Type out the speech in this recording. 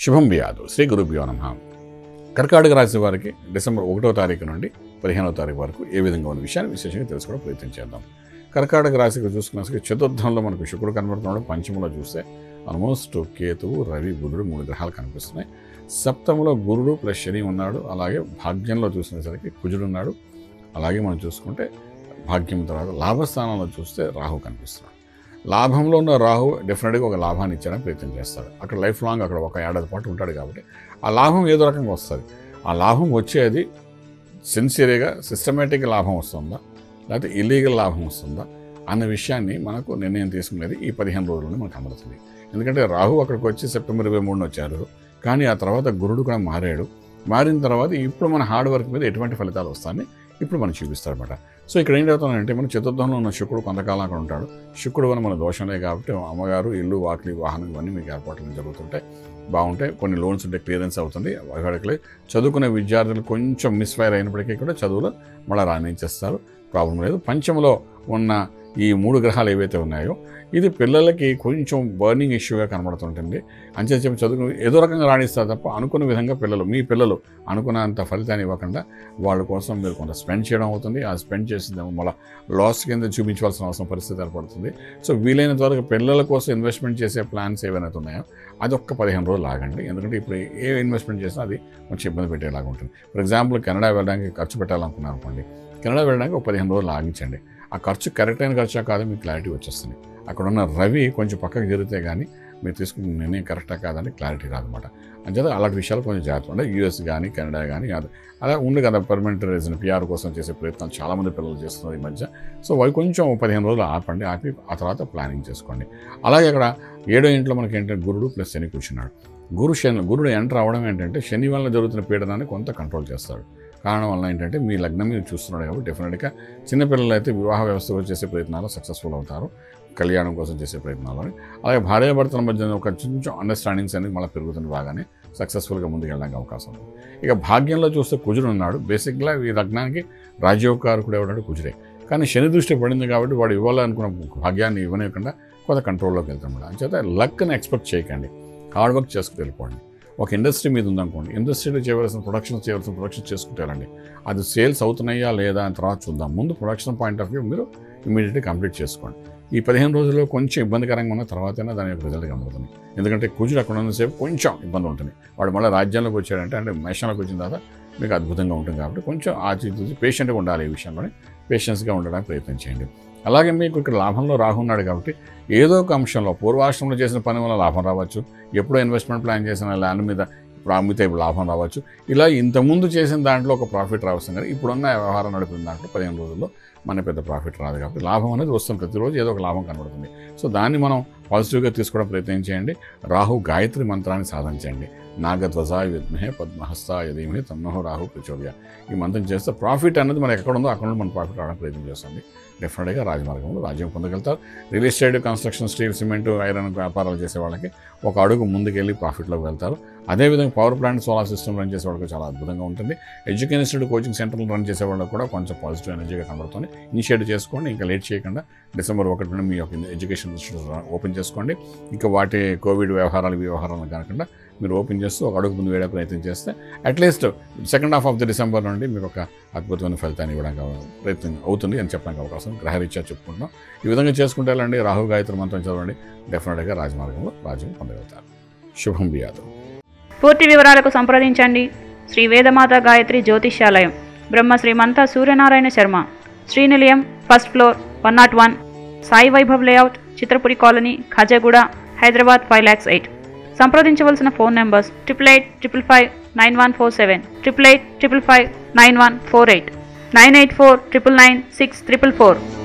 శుభం బియాదు శ్రీ గురుభ్యో నమ కర్కాటక రాశి వారికి డిసెంబర్ ఒకటో తారీఖు నుండి పదిహేనవ తారీఖు వరకు ఏ విధంగా ఉన్న విషయాన్ని విశేషంగా తెలుసుకోవడం ప్రయత్నం చేద్దాం కర్కాటక రాశికి చూసుకున్న చతుర్థంలో మనకు శుక్రుడు కనబడుతున్నాడు పంచమంలో చూస్తే ఆల్మోస్ట్ కేతువు రవి బుధుడు మూడు గ్రహాలు కనిపిస్తున్నాయి సప్తములో గురుడు ప్లస్ శని ఉన్నాడు అలాగే భాగ్యంలో చూసినసరికి కుజుడు ఉన్నాడు అలాగే మనం చూసుకుంటే భాగ్యం తర్వాత లాభస్థానంలో చూస్తే రాహు కనిపిస్తున్నాడు లాభంలో ఉన్న రాహు డెఫినెట్గా ఒక లాభాన్ని ఇచ్చేయడానికి ప్రయత్నం చేస్తాడు అక్కడ లైఫ్ లాంగ్ అక్కడ ఒక ఏడాది పాటు ఉంటాడు కాబట్టి ఆ లాభం ఏదో రకంగా వస్తుంది ఆ లాభం వచ్చేది సిన్సియర్గా సిస్టమేటిక్ లాభం వస్తుందా లేకపోతే ఇల్లీగల్ లాభం వస్తుందా అన్న విషయాన్ని మనకు నిర్ణయం తీసుకునేది ఈ పదిహేను రోజుల్లోనే మనకు అందుతుంది ఎందుకంటే రాహు అక్కడికి వచ్చి సెప్టెంబర్ ఇరవై మూడున వచ్చారు కానీ ఆ తర్వాత గురుడు కూడా మారాడు మారిన తర్వాత ఇప్పుడు మన హార్డ్ వర్క్ మీద ఎటువంటి ఫలితాలు వస్తాయని ఇప్పుడు మనం చూపిస్తారన్నమాట సో ఇక్కడ ఏం జరుగుతుందంటే మన చతుర్థంలో ఉన్న శుక్రుడు కొంతకాలం అక్కడ ఉంటాడు శుక్రుడు వల్ల మన దోషంలే కాబట్టి అమ్మగారు ఇల్లు వాకిలి వాహనం ఇవన్నీ మీకు ఏర్పాట్లు జరుగుతుంటాయి బాగుంటాయి కొన్ని లోన్స్ ఉంటే క్లియరెన్స్ అవుతుంది వాడికి చదువుకునే విద్యార్థులు కొంచెం మిస్ఫైర్ అయినప్పటికీ కూడా చదువులో మళ్ళీ రాణించేస్తారు ప్రాబ్లం లేదు పంచంలో ఉన్న ఈ మూడు గ్రహాలు ఏవైతే ఉన్నాయో ఇది పిల్లలకి కొంచెం బర్నింగ్ ఇష్యూగా కనబడుతుంటుంది అంచే చెప్పి చదువు ఏదో రకంగా రాణిస్తారు తప్ప అనుకున్న విధంగా పిల్లలు మీ పిల్లలు అనుకున్నంత ఫలితాన్ని ఇవ్వకుండా వాళ్ళ కోసం మీరు కొంత స్పెండ్ చేయడం అవుతుంది ఆ స్పెండ్ చేసిందేమో మళ్ళీ లాస్ కింద చూపించవలసిన అవసరం పరిస్థితి ఏర్పడుతుంది సో వీలైనంత వరకు పిల్లల కోసం ఇన్వెస్ట్మెంట్ చేసే ప్లాన్స్ ఏవైతే ఉన్నాయో అది ఒక్క పదిహేను రోజులు ఆగండి ఎందుకంటే ఇప్పుడు ఏ ఇన్వెస్ట్మెంట్ చేసినా అది కొంచెం ఇబ్బంది పెట్టేలాగా ఉంటుంది ఫర్ ఎగ్జాంపుల్ కెనడా వెళ్ళడానికి ఖర్చు పెట్టాలనుకున్నారు అనుకోండి కెనడా వెళ్ళడానికి ఒక పదిహేను రోజులు ఆగించండి ఆ ఖర్చు కరెక్ట్ అయిన ఖర్చా కాదు మీకు క్లారిటీ వచ్చేస్తుంది అక్కడ ఉన్న రవి కొంచెం పక్కకు జరిగితే కానీ మీరు తీసుకున్న నిర్ణయం కరెక్టా కాదని క్లారిటీ రాదన్నమాట అంచేత అలాంటి విషయాలు కొంచెం జాగ్రత్త అంటే యూఎస్ కానీ కెనడా కానీ అది అలా ఉంది కదా పర్మనెంట్ రెసిడెంట్ పిఆర్ కోసం చేసే ప్రయత్నాలు చాలామంది పిల్లలు చేస్తున్నారు ఈ మధ్య సో అవి కొంచెం పదిహేను రోజులు ఆపండి ఆపి ఆ తర్వాత ప్లానింగ్ చేసుకోండి అలాగే అక్కడ ఏడో ఇంట్లో మనకి ఏంటంటే గురుడు ప్లస్ శని కూర్చున్నాడు గురు శని గురుడు ఎంటర్ అవ్వడం ఏంటంటే శని వల్ల జరుగుతున్న పీడనాన్ని కొంత కంట్రోల్ చేస్తాడు కారణం వల్ల ఏంటంటే మీ లగ్నం మీద చూస్తున్నాడు కాబట్టి డెఫినెట్గా చిన్నపిల్లలు అయితే వివాహ వ్యవస్థ చేసే ప్రయత్నాలు సక్సెస్ఫుల్ అవుతారు కళ్యాణం కోసం చేసే ప్రయత్నాలు అలాగే భార్యాభర్తల మధ్య ఒక కొంచెం అండర్స్టాండింగ్స్ అనేది మళ్ళీ పెరుగుతుంది బాగానే సక్సెస్ఫుల్గా ముందుకు వెళ్ళడానికి అవకాశం ఉంది ఇక భాగ్యంలో చూస్తే కుజుడు ఉన్నాడు బేసిక్గా ఈ లగ్నానికి రాజ్యోకారకుడు ఎవడాడు కుజుడే కానీ శని దృష్టి పడింది కాబట్టి వాడు ఇవ్వాలనుకున్న భాగ్యాన్ని ఇవ్వనివ్వకుండా కొంత కంట్రోల్లోకి వెళ్తాం అంచేత లక్ని ఎక్స్పెక్ట్ చేయకండి హార్డ్ వర్క్ చేసుకుని వెళ్ళిపోండి ఒక ఇండస్ట్రీ మీద ఉందనుకోండి ఇండస్ట్రీలో చేయవలసిన ప్రొడక్షన్ చేయవలసిన ప్రొడక్షన్ చేసుకుంటారండి అది సేల్స్ అవుతున్నాయా లేదా అని తర్వాత చూద్దాం ముందు ప్రొడక్షన్ పాయింట్ ఆఫ్ వ్యూ మీరు ఇమీడియట్గా కంప్లీట్ చేసుకోండి ఈ పదిహేను రోజుల్లో కొంచెం ఇబ్బందికరంగా ఉన్న తర్వాతైనా దాని యొక్క రిజల్ట్ కనబడుతుంది ఎందుకంటే కుజుడు అక్కడ ఉన్నసేపు కొంచెం ఇబ్బంది ఉంటుంది వాడు మళ్ళీ రాజ్యంలోకి వచ్చాడంటే అంటే మేషంలోకి వచ్చిన తర్వాత మీకు అద్భుతంగా ఉంటుంది కాబట్టి కొంచెం ఆచితూచి పేషెంట్గా ఉండాలి ఈ విషయంలోనే పేషెన్స్గా ఉండడానికి ప్రయత్నం చేయండి అలాగే మీకు ఇక్కడ లాభంలో రాహు ఉన్నాడు కాబట్టి ఏదో ఒక అంశంలో పూర్వాశ్రమంలో చేసిన పని వల్ల లాభం రావచ్చు ఎప్పుడో ఇన్వెస్ట్మెంట్ ప్లాన్ చేసిన ల్యాండ్ మీద ఇప్పుడు అమ్మితే ఇప్పుడు లాభం రావచ్చు ఇలా ఇంతకుముందు చేసిన దాంట్లో ఒక ప్రాఫిట్ రావచ్చు కానీ ఇప్పుడున్న వ్యవహారం నడిపిన దాంట్లో పదిహేను రోజుల్లో మన పెద్ద ప్రాఫిట్ రాదు కాబట్టి లాభం అనేది వస్తుంది ప్రతిరోజు ఏదో ఒక లాభం కనబడుతుంది సో దాన్ని మనం పాజిటివ్గా తీసుకోవడం ప్రయత్నం చేయండి రాహు గాయత్రి మంత్రాన్ని సాధించండి నాగధ్వజాయ విద్మహే పద్మహస్తాయ ధీమహి తన్నహో రాహు ప్రచోదయ ఈ మంత్రం చేస్తే ప్రాఫిట్ అనేది మనకి ఎక్కడ ఉందో అక్కడ నుండి మనం ప్రాఫిట్ రావడానికి ప్రయత్నం చేస్తుంది డెఫినెట్గా రాజమార్గంలో రాజ్యం పొందగలుగుతారు real estate construction steel cement iron వ్యాపారాలు చేసే వాళ్ళకి ఒక అడుగు ముందుకెళ్ళి ప్రాఫిట్లోకి వెళ్తారు అదేవిధంగా power plant solar system run చేసే వాళ్ళకి చాలా అద్భుతంగా ఉంటుంది ఎడ్యుకేషన్ ఇన్స్టిట్యూట్ కోచింగ్ సెంటర్లు రన్ చేసే వాళ్ళకి కూడా కొంచెం పాజిటివ్ ఎనర్జీగా కనబడుతుంది ఇనిషియేట్ చేసుకోండి ఇంకా లేట్ చేయకుండా డిసెంబర్ ఒకటి నుండి మీ యొక్క ఎడ్యుకేషన్ ఇన్స్టిట్యూట్ ఓపెన్ చేసుకోండి ఇంకా వాటి కోవిడ్ వ్యవహారాలు వ్యవహారాలు కాకుండా మీరు ఓపెన్ చేస్తూ ఒక అడుగు ముందు వేయడం ప్రయత్నం చేస్తే at least second half of the December నుండి మీకు ఒక అద్భుతమైన ఫలితాన్ని ఇవ్వడానికి ప్రయత్నం అవుతుంది అని చెప్పడానికి అవకాశం గ్రహరీత్యా చెప్పుకుంటున్నాం ఈ విధంగా చేసుకుంటే వెళ్ళండి రాహు గాయత్రి మంత్రం చదవండి డెఫినెట్గా రాజమార్గంలో రాజ్యం పొందగలుగుతారు శుభం బియాదు పూర్తి వివరాలకు సంప్రదించండి Shri Vedamata Gayatri Jyotishyalayam Brahma Srimantha Suryanarayana Sharma Srinilayam first floor one not one Sai Vaibhav layout Chitrapuri colony Khajaguda Hyderabad five lakhs eight సంప్రదించవలసిన phone numbers triple eight triple five nine one four seven triple eight triple five nine one four eight nine eight four triple nine six triple four